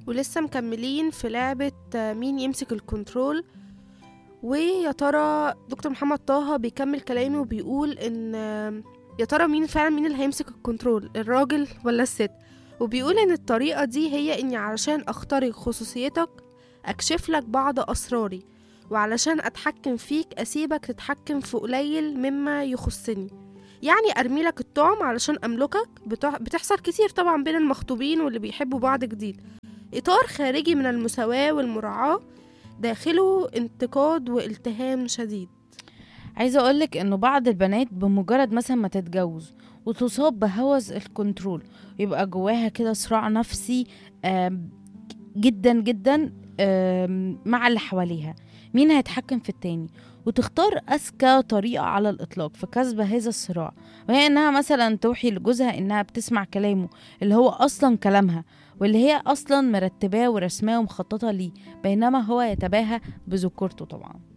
ولسه مكملين في لعبة آه، مين يمسك الكنترول ويا ترى دكتور محمد طه بيكمل كلامه وبيقول ان آه، يا ترى مين فعلا مين اللي هيمسك الكنترول الراجل ولا الست وبيقول ان الطريقة دي هي اني علشان اخترق خصوصيتك اكشف لك بعض اسراري وعلشان اتحكم فيك اسيبك تتحكم في قليل مما يخصني يعني ارمي لك الطعم علشان املكك بتح- بتحصل كتير طبعا بين المخطوبين واللي بيحبوا بعض جديد اطار خارجي من المساواة والمراعاة داخله انتقاد والتهام شديد عايزه اقولك انه بعض البنات بمجرد مثلا ما تتجوز وتصاب بهوس الكنترول يبقى جواها كده صراع نفسي آم، جدا جدا آم، مع اللي حواليها مين هيتحكم في التاني وتختار أذكى طريقة على الإطلاق في كسب هذا الصراع وهي إنها مثلا توحي لجوزها إنها بتسمع كلامه اللي هو أصلا كلامها واللي هي أصلا مرتباه ورسماه ومخططة ليه بينما هو يتباهى بذكورته طبعا